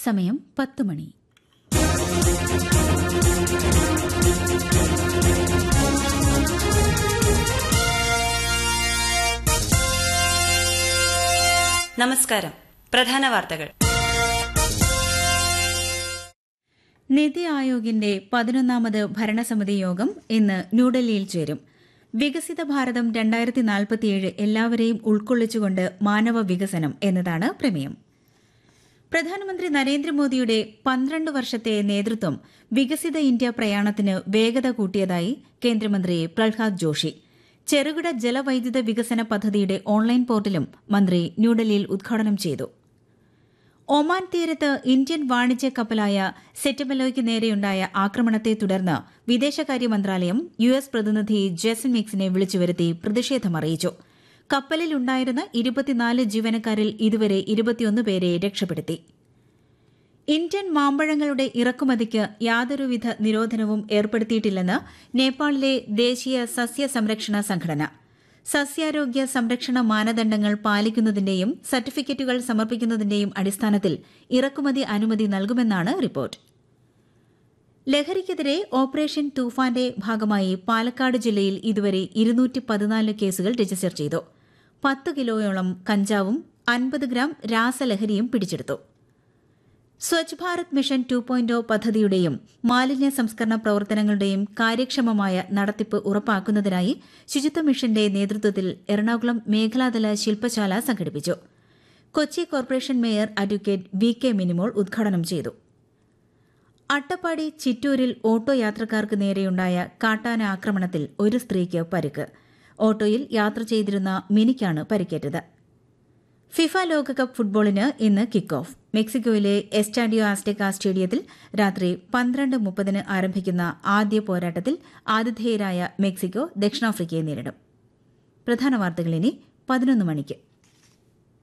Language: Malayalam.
സമയം പത്ത് മണി നമസ്കാരം പ്രധാന വാർത്തകൾ നിതി ആയോഗിന്റെ പതിനൊന്നാമത് ഭരണസമിതി യോഗം ഇന്ന് ന്യൂഡൽഹിയിൽ ചേരും വികസിത ഭാരതം രണ്ടായിരത്തി നാൽപ്പത്തിയേഴ് എല്ലാവരെയും ഉൾക്കൊള്ളിച്ചുകൊണ്ട് മാനവ വികസനം എന്നതാണ് പ്രമേയം പ്രധാനമന്ത്രി നരേന്ദ്രമോദിയുടെ പന്ത്രണ്ട് വർഷത്തെ നേതൃത്വം വികസിത ഇന്ത്യ പ്രയാണത്തിന് വേഗത കൂട്ടിയതായി കേന്ദ്രമന്ത്രി പ്രഹ്ലാദ് ജോഷി ചെറുകിട ജലവൈദ്യുത വികസന പദ്ധതിയുടെ ഓൺലൈൻ പോർട്ടലും മന്ത്രി ന്യൂഡൽഹിയിൽ ഉദ്ഘാടനം ചെയ്തു ഒമാൻ തീരത്ത് ഇന്ത്യൻ വാണിജ്യ കപ്പലായ സെറ്റബലോയ്ക്ക് നേരെയുണ്ടായ ആക്രമണത്തെ തുടർന്ന് വിദേശകാര്യ മന്ത്രാലയം യു എസ് പ്രതിനിധി ജെസൻ മിക്സിനെ വിളിച്ചുവരുത്തി പ്രതിഷേധമറിയിച്ചു കപ്പലിലുണ്ടായിരുന്ന ഇരുപത്തിനാല് ജീവനക്കാരിൽ ഇതുവരെ ഇരുപത്തിയൊന്ന് പേരെ രക്ഷപ്പെടുത്തി ഇന്ത്യൻ മാമ്പഴങ്ങളുടെ ഇറക്കുമതിക്ക് യാതൊരുവിധ നിരോധനവും ഏർപ്പെടുത്തിയിട്ടില്ലെന്ന് നേപ്പാളിലെ ദേശീയ സസ്യ സംരക്ഷണ സംഘടന സസ്യാരോഗ്യ സംരക്ഷണ മാനദണ്ഡങ്ങൾ പാലിക്കുന്നതിന്റെയും സർട്ടിഫിക്കറ്റുകൾ സമർപ്പിക്കുന്നതിന്റെയും അടിസ്ഥാനത്തിൽ ഇറക്കുമതി അനുമതി നൽകുമെന്നാണ് റിപ്പോർട്ട് ലഹരിക്കെതിരെ ഓപ്പറേഷൻ തൂഫാന്റെ ഭാഗമായി പാലക്കാട് ജില്ലയിൽ ഇതുവരെ ഇരുന്നൂറ്റി പതിനാല് കേസുകൾ രജിസ്റ്റർ ചെയ്തു പത്ത് കിലോയോളം കഞ്ചാവും അൻപത് ഗ്രാം രാസലഹരിയും പിടിച്ചെടുത്തു Swachh Bharat mission two point പദ്ധതിയുടെയും മാലിന്യ സംസ്കരണ പ്രവർത്തനങ്ങളുടെയും കാര്യക്ഷമമായ നടത്തിപ്പ് ഉറപ്പാക്കുന്നതിനായി ശുചിത്വ മിഷന്റെ നേതൃത്വത്തിൽ എറണാകുളം മേഖലാതല ശില്പശാല സംഘടിപ്പിച്ചു Kochi corporation mayor advocate V K Minimol ഉദ്ഘാടനം ചെയ്തു അട്ടപ്പാടി ചിറ്റൂരിൽ ഓട്ടോ യാത്രക്കാർക്ക് നേരെയുണ്ടായ കാട്ടാന ആക്രമണത്തിൽ ഒരു സ്ത്രീക്ക് പരിക്ക് ഓട്ടോയിൽ യാത്ര ചെയ്തിരുന്ന മിനിക്കാണ് പരിക്കേറ്റത് ഫിഫ ലോകകപ്പ് ഫുട്ബോളിന് ഇന്ന് കിക്ക് ഓഫ് മെക്സിക്കോയിലെ എസ്റ്റാഡിയോ ആസ്റ്റെക്ക സ്റ്റേഡിയത്തിൽ രാത്രി പന്ത്രണ്ട് മുപ്പതിന് ആരംഭിക്കുന്ന ആദ്യ പോരാട്ടത്തിൽ ആതിഥേയരായ മെക്സിക്കോ ദക്ഷിണാഫ്രിക്കയെ നേരിടും പ്രധാന വാർത്തകൾ ഇനി പതിനൊന്ന് മണിക്ക്